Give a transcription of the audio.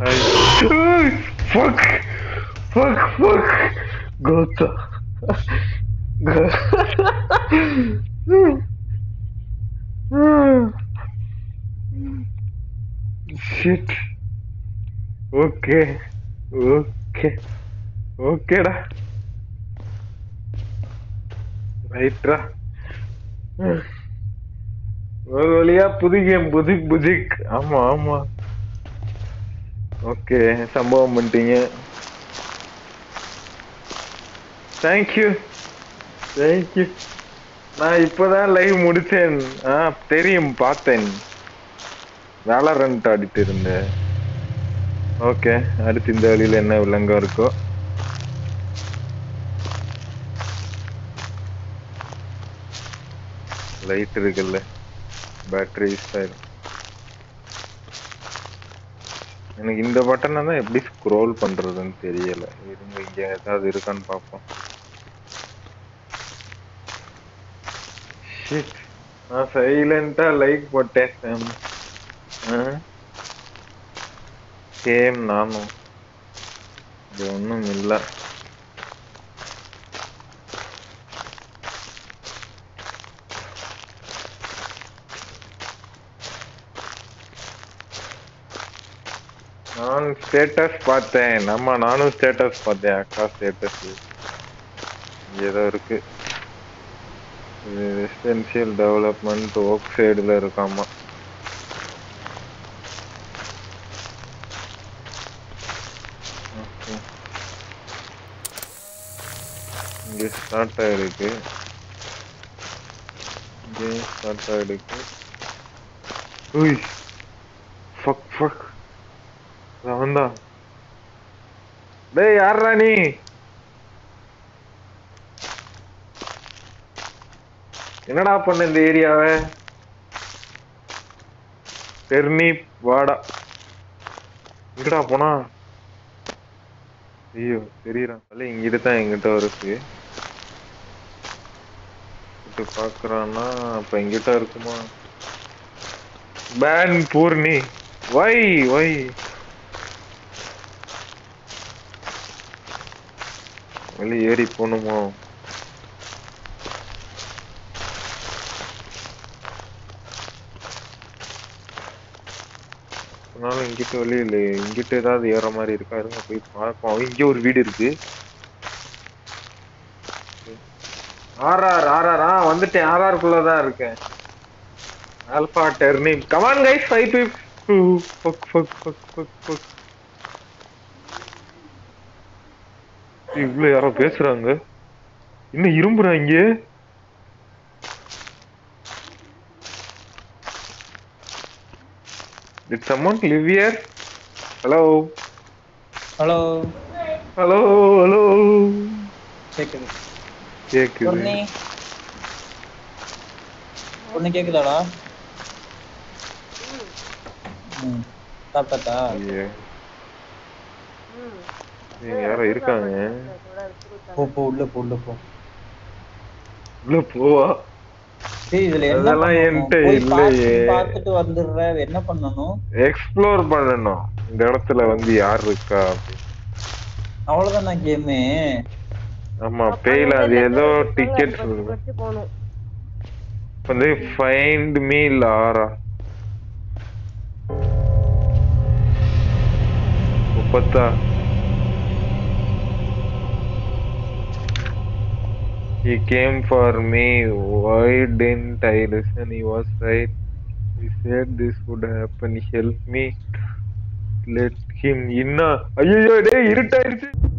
Fuck fuck fuck கோத்தா shit okay okay ஓகேடா ரைட்ரா ஒரு வழியா புது கேம் புதிக் புதிக் ஆமா ஆமா ஓகே சம்பவம் பண்ணிட்டீங்க தேங்க்யூ தேங்க்யூ நான் இப்பதான் லைவ் முடிச்சேன் ஆ தெரியும் பார்த்தேன் வேலரண்ட் ஆடிட்டு இருந்தேன் ஓகே அடுத்து இந்த வழியில என்ன விலங்கம் இருக்கோ லைட் இருக்குல்ல பேட்டரி யூஸ் ஆயிடும் எனக்கு இந்த பட்டனை தான் எப்படி ஸ்க்ரோல் பண்றதுன்னு தெரியல இருங்க இங்க ஏதாவது இருக்கான்னு பார்ப்போம் ஷிட் நான் சைலண்டா லைக் போட்டேன் சாம் சேம் நானும் இது ஒன்றும் இல்லை நான் ஸ்டேட்டஸ் பார்த்தேன் நம்ம நானும் ஸ்டேட்டஸ் பார்த்தேன் அக்கா ஸ்டேட்டஸ் ஏதோ இருக்கு இது ரெசிடென்சியல் டெவலப்மெண்ட் ஒர்க் சைடில் இருக்காமா Okay. இங்கே ஸ்டார்ட் ஆயிருக்கு இங்கே ஸ்டார்ட் ஆயிருக்கு உய் ஃபக் ஃபக் அவன்தான் டேய் யார்ரா நீ என்னடா பண்ண இந்த ஏரியாவை தெர்னி வாடா எங்கடா போனா ஐயோ தெரியறான் அல்ல இங்கிட்டு தான் எங்கிட்ட இருக்கு இது பாக்குறான்னா அப்ப எங்கிட்ட இருக்குமா பேன் பூர்ணி வை வை வெளிய ஏறி போகணுமோ அதனால இங்கிட்ட வழி இல்லை இங்கிட்ட ஏதாவது ஏற மாதிரி இருக்கா இருங்க போய் பார்ப்போம் இங்க ஒரு வீடு இருக்கு ஆர்ஆர் ஆர்ஆர் ஆ வந்துட்டேன் ஆர்ஆர் குள்ளதான் இருக்கேன் ஆல்பா டெர்னிம் கமான் கைஸ் ஃபைவ் பிப் fuck fuck fuck fuck fuck இவ்வளோ யாரோ பேசுறாங்க இன்னும் இரும்புறாங்க Did someone live here? Hello? Hello Hello? Hello? கேக்குது கேக்குது பொண்ணு பொண்ணு கேக்குதாடா ம் சாப்பிட்டாத்தா ஐயே. இங்க யாரோ இருக்காங்க போ போ உள்ள போ உள்ள போ உள்ள போவா டேய் இதுல என்ன அதெல்லாம் பண்ணணும்? என்கிட்ட போய் இல்லையே. பார்த்து பார்த்துட்டு வந்துடுற என்ன பண்ணணும் எக்ஸ்ப்ளோர் பண்ணணும் இந்த இடத்துல வந்து யார் இருக்கா அப்படின்னு. அவ்வளவுதானா கேமு ஆமா பேய்ல அது ஏதோ டிக்கெட் வச்சு போகணும் வந்து ஃபைண்ட் மீ லாரா முப்பத்தா He came for me. Why didn't I listen? He was right. He said this would happen. Help me. Let him in. ஐயோ டேய் இருட்டாயிருச்சு